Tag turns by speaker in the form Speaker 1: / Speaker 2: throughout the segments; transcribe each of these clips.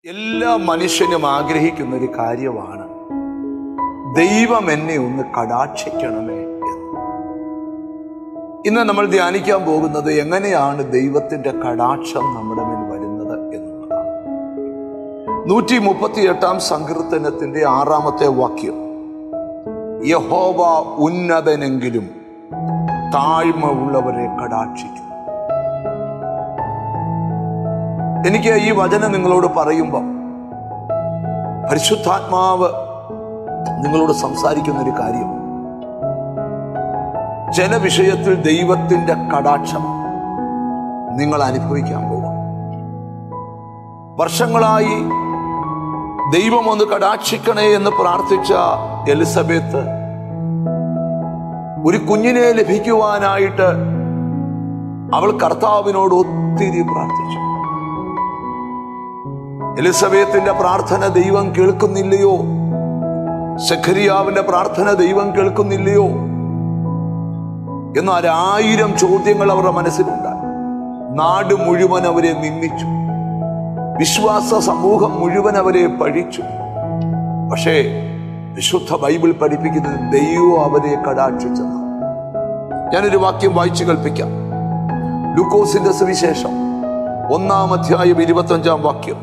Speaker 1: എല്ലാ മനുഷ്യനും ആഗ്രഹിക്കുന്ന ഒരു കാര്യമാണ് ദൈവം എന്നെ ഒന്ന് കടാക്ഷിക്കണമേ എന്ന് ഇന്ന് നമ്മൾ ധ്യാനിക്കാൻ പോകുന്നത് എങ്ങനെയാണ് ദൈവത്തിന്റെ കടാക്ഷം നമ്മുടെ മേൽ വരുന്നത് എന്നുള്ളതാണ് നൂറ്റി മുപ്പത്തി എട്ടാം സങ്കീർത്തനത്തിന്റെ ആറാമത്തെ വാക്യം യഹോവ ഉന്നതനെങ്കിലും താഴ്മ ഉള്ളവരെ കടാക്ഷിക്കും എനിക്ക് ഈ വചനം നിങ്ങളോട് പറയുമ്പോൾ പരിശുദ്ധാത്മാവ് നിങ്ങളോട് സംസാരിക്കുന്ന ഒരു കാര്യം ചില വിഷയത്തിൽ ദൈവത്തിന്റെ കടാക്ഷം നിങ്ങൾ അനുഭവിക്കാൻ പോകും വർഷങ്ങളായി ദൈവം ഒന്ന് കടാക്ഷിക്കണേ എന്ന് പ്രാർത്ഥിച്ച എലിസബത്ത് ഒരു കുഞ്ഞിനെ ലഭിക്കുവാനായിട്ട് അവൾ കർത്താവിനോട് ഒത്തിരി പ്രാർത്ഥിച്ചു എലിസബത്തിന്റെ പ്രാർത്ഥന ദൈവം കേൾക്കുന്നില്ലയോ സഖരിയാവിന്റെ പ്രാർത്ഥന ദൈവം കേൾക്കുന്നില്ലയോ എന്നാൽ ആയിരം ചോദ്യങ്ങൾ അവരുടെ മനസ്സിലുണ്ടായി നാട് മുഴുവൻ അവരെ നിന്ദിച്ചു വിശ്വാസ സമൂഹം മുഴുവൻ അവരെ പഴിച്ചു പക്ഷേ വിശുദ്ധ ബൈബിൾ പഠിപ്പിക്കുന്നത് ദൈവം അവരെ കടാക്ഷിച്ചെന്ന് ഞാനൊരു വാക്യം വായിച്ചു കൽപ്പിക്കാം ലൂക്കോസിന്റെ സുവിശേഷം ഒന്നാം അധ്യായം ഇരുപത്തഞ്ചാം വാക്യം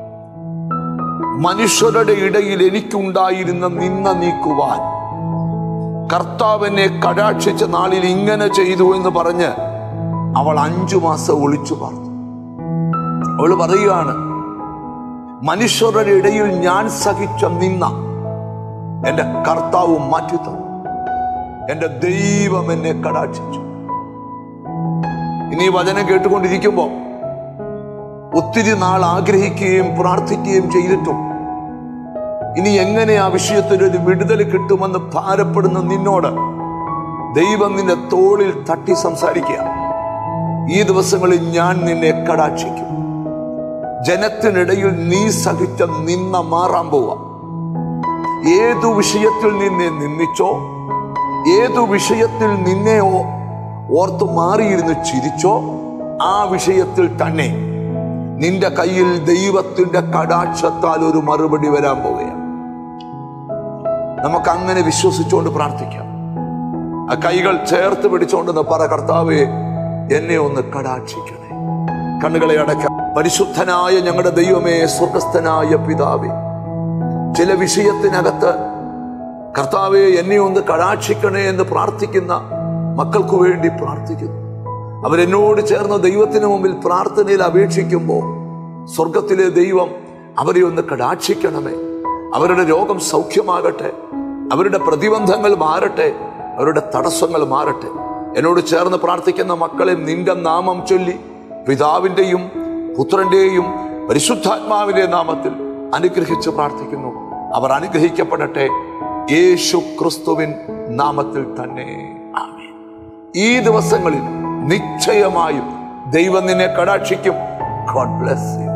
Speaker 1: മനുഷ്യരുടെ ഇടയിൽ എനിക്കുണ്ടായിരുന്ന നിന്ന നീക്കുവാൻ കർത്താവിനെ കടാക്ഷിച്ച നാളിൽ ഇങ്ങനെ ചെയ്തു എന്ന് പറഞ്ഞ് അവൾ അഞ്ചു മാസം ഒളിച്ചു പാർത്തു അവൾ പറയുകയാണ് മനുഷ്യരുടെ ഇടയിൽ ഞാൻ സഹിച്ച നിന്ന എന്റെ കർത്താവ് മാറ്റി തന്നു എന്റെ ദൈവം എന്നെ കടാക്ഷിച്ചു ഇനി ഈ വചനം കേട്ടുകൊണ്ടിരിക്കുമ്പോ ഒത്തിരി നാൾ ആഗ്രഹിക്കുകയും പ്രാർത്ഥിക്കുകയും ചെയ്തിട്ടും ഇനി എങ്ങനെ ആ വിഷയത്തിൽ ഒരു വിടുതൽ കിട്ടുമെന്ന് ഭാരപ്പെടുന്ന നിന്നോട് ദൈവം നിന്റെ തോളിൽ തട്ടി സംസാരിക്കുക ഈ ദിവസങ്ങളിൽ ഞാൻ നിന്നെ കടാക്ഷിക്കും ജനത്തിനിടയിൽ നീ സഹിച്ച നിന്ന മാറാൻ പോവാ ഏതു വിഷയത്തിൽ നിന്നെ നിന്ദിച്ചോ ഏതു വിഷയത്തിൽ നിന്നെ ഓ- ഓർത്ത് മാറിയിരുന്ന് ചിരിച്ചോ ആ വിഷയത്തിൽ തന്നെ നിന്റെ കയ്യിൽ ദൈവത്തിന്റെ കടാക്ഷത്താൽ ഒരു മറുപടി വരാൻ പോവുകയാണ് നമുക്ക് അങ്ങനെ വിശ്വസിച്ചുകൊണ്ട് പ്രാർത്ഥിക്കാം ആ കൈകൾ ചേർത്ത് പിടിച്ചുകൊണ്ടെന്ന് പറ കർത്താവേ എന്നെ ഒന്ന് കടാക്ഷിക്കണേ കണ്ണുകളെ അടയ്ക്കാം പരിശുദ്ധനായ ഞങ്ങളുടെ ദൈവമേ സ്വർഗസ്ഥനായ പിതാവേ ചില വിഷയത്തിനകത്ത് കർത്താവെ എന്നെ ഒന്ന് കടാക്ഷിക്കണേ എന്ന് പ്രാർത്ഥിക്കുന്ന മക്കൾക്ക് വേണ്ടി പ്രാർത്ഥിക്കുന്നു അവരെന്നോട് ചേർന്ന് ദൈവത്തിന് മുമ്പിൽ പ്രാർത്ഥനയിൽ അപേക്ഷിക്കുമ്പോൾ സ്വർഗത്തിലെ ദൈവം അവരെ ഒന്ന് കടാക്ഷിക്കണമേ അവരുടെ രോഗം സൗഖ്യമാകട്ടെ അവരുടെ പ്രതിബന്ധങ്ങൾ മാറട്ടെ അവരുടെ തടസ്സങ്ങൾ മാറട്ടെ എന്നോട് ചേർന്ന് പ്രാർത്ഥിക്കുന്ന മക്കളെ നിന്റെ നാമം ചൊല്ലി പിതാവിൻ്റെയും പുത്രന്റെയും പരിശുദ്ധാത്മാവിന്റെ നാമത്തിൽ അനുഗ്രഹിച്ച് പ്രാർത്ഥിക്കുന്നു അവർ അനുഗ്രഹിക്കപ്പെടട്ടെ യേശു ക്രിസ്തുവിൻ നാമത്തിൽ തന്നെ ആമേൻ ഈ ദിവസങ്ങളിൽ നിശ്ചയമായും ദൈവം നിന്നെ കടാക്ഷിക്കും ഗോഡ് ബ്ലെസ് യു